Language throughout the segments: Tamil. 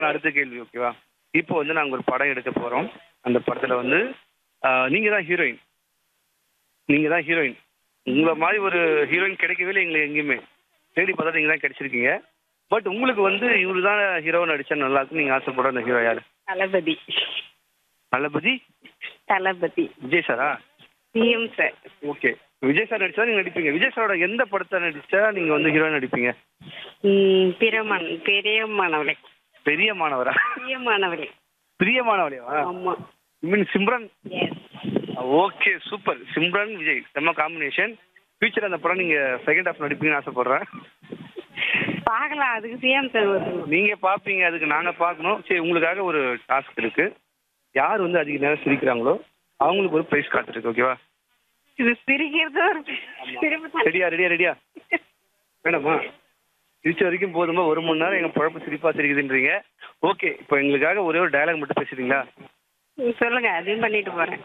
அடுத்த கேள்வி ஓகேவா இப்போ வந்து நாங்கள் ஒரு படம் எடுக்க போகிறோம் அந்த படத்தில் வந்து நீங்கள் தான் ஹீரோயின் நீங்கள் தான் ஹீரோயின் உங்களை மாதிரி ஒரு ஹீரோயின் கிடைக்கவே இல்லை எங்களுக்கு எங்கேயுமே தேடி பார்த்தா நீங்கள் தான் கிடைச்சிருக்கீங்க பட் உங்களுக்கு வந்து இவரு தான் ஹீரோ நடிச்சா நல்லா இருக்கும் நீங்கள் ஆசைப்படுற அந்த ஹீரோ யார் தளபதி தளபதி தளபதி விஜய் சாரா CM sir okay Vijay sir நடிச்சா நீங்கள் நடிப்பீங்க விஜய் சாரோட எந்த படத்தை நடிச்சா நீங்கள் வந்து ஹீரோயின் நடிப்பீங்க ம், பிறமன் பெரியம்மானவளே பெரிய மாணவரா பிரியமானவளே பிரியமானவளையா ஆமா mean Simran yes okay super Simran Vijay செம்ம காம்பினேஷன் ஃபியூச்சர் அந்த படம் நீங்க செகண்ட் ஹாஃப் நடிப்பீங்கன்னு ஆசைப்படுறேன் பார்க்கலாம் அதுக்கு சிஎம் சார் வருது நீங்க பாப்பீங்க அதுக்கு நாங்க பார்க்கணும் சரி உங்களுக்காக ஒரு டாஸ்க் இருக்கு யார் வந்து அதிக நேரம் சிரிக்கிறாங்களோ அவங்களுக்கு ஒரு பிரைஸ் காத்துருக்கு ஓகேவா இது சிரிக்கிறது ஒரு சிரிப்பு தான். ரெடியா ரெடியா ரெடியா வேணாமா சிரிச்ச வரைக்கும் போதுமா ஒரு மணி நேரம் எங்க குழப்பம் சிரிப்பா சிரிக்குதுன்றீங்க ஓகே இப்போ எங்களுக்காக ஒரே ஒரு டயலாக் மட்டும் பேசுறீங்களா ம், சொல்லுங்க அதையும் பண்ணிட்டு போறேன்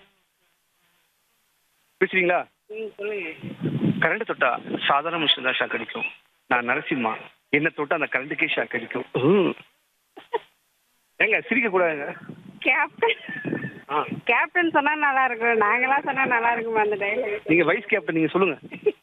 பேசுறீங்களா ம் சொல்லுங்க கரண்ட் தொட்டா சாதாரண மனுஷன் தான் ஷாக் அடிக்கும் நான் நரசிம்மா என்ன தொட்டா அந்த கரண்ட்டுக்கே ஷாக் அடிக்கும் ம். ஏங்க சிரிக்க கூடாதுங்க கேப்டன் ஆ கேப்டன் சொன்னா நல்லா இருக்கும் நாங்களாம் சொன்னா நல்லா இருக்குமா அந்த டைலாக் நீங்க வைஸ் கேப்டன் நீங்க சொல்லுங்க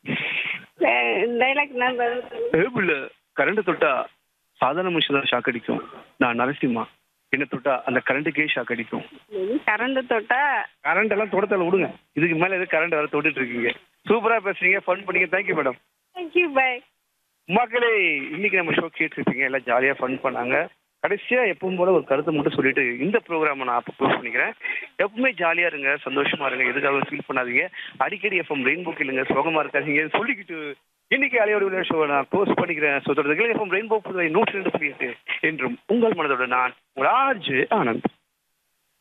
டைலாக் நான் பதில் சொல்லுங்க. ஏபிள் கரண்ட் தொட்டா சாதாரண மனுஷன் தான் ஷாக் அடிக்கும் நான் நரசிம்மா என்ன தொட்டா அந்த கரண்ட்டுக்கே ஷாக் அடிக்கும் கரண்ட் தொட்டா கரண்ட் எல்லாம் தொடத்தால விடுங்க இதுக்கு மேல எது கரண்ட் வர தொட்டுட்டு இருக்கீங்க சூப்பரா பேசுறீங்க ஃபன் பண்ணீங்க தேங்க்யூ மேடம் தேங்க்யூ பாய் மக்களே இன்னைக்கு நம்ம ஷோ கேட்டிருப்பீங்க எல்லாம் ஜாலியா ஃபன் பண்ணாங்க கடைசியா எப்பவும் போல ஒரு கருத்தை மட்டும் சொல்லிட்டு இந்த ப்ரோக்ராமை நான் அப்போ க்ளோஸ் பண்ணிக்கிறேன் எப்பவுமே ஜாலியா இருங்க சந்தோஷமா இருங்க எதுக்காகவும் ஃபீல் பண்ணாதீங்க அடிக்கடி எஃப்எம் ரெயின்போ இல்லைங்க சோகமா இருக்காதீங்க சொல்லிக்கிட்டு இன்னைக்கு அலையோட விளையாட ஷோ நான் க்ளோஸ் பண்ணிக்கிறேன் ஸோ தொடர்ந்து எஃப்எம் ரெயின்போ புதுவை நூற்றி ரெண்டு புள்ளி எட்டு என்றும் உங்கள் மனதோட நான் உங்கள் ஆர்ஜு ஆனந்த்